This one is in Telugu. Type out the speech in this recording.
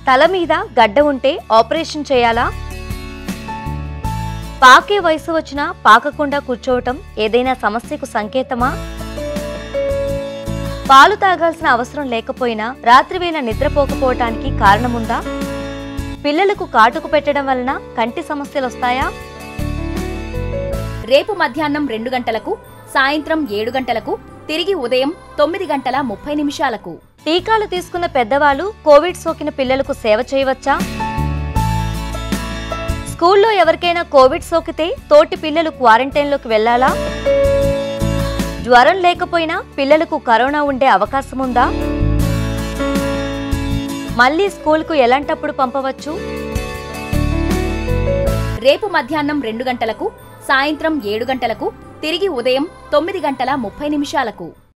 తల మీద గడ్డ ఉంటే ఆపరేషన్ చేయాలా పాకే వయసు వచ్చినా పాకకుండా కూర్చోవటం ఏదైనా సమస్యకు సంకేతమా పాలు తాగాల్సిన అవసరం లేకపోయినా రాత్రివేళ నిద్రపోకపోవటానికి కారణముందా పిల్లలకు కాటుకు పెట్టడం వలన కంటి సమస్యలు వస్తాయా రేపు మధ్యాహ్నం రెండు గంటలకు సాయంత్రం ఏడు గంటలకు తిరిగి ఉదయం తొమ్మిది గంటల ముప్పై నిమిషాలకు టీకాలు తీసుకున్న పెద్దవాళ్ళు కోవిడ్ సోకిన పిల్లలకు సేవ చేయవచ్చా స్కూల్లో ఎవరికైనా కోవిడ్ సోకితే తోటి పిల్లలు క్వారంటైన్లోకి వెళ్లాలా జ్వరం లేకపోయినా పిల్లలకు కరోనా ఉండే అవకాశం ఉందా మళ్ళీ స్కూల్కు ఎలాంటప్పుడు పంపవచ్చు రేపు మధ్యాహ్నం రెండు గంటలకు సాయంత్రం ఏడు గంటలకు తిరిగి ఉదయం తొమ్మిది గంటల ముప్పై నిమిషాలకు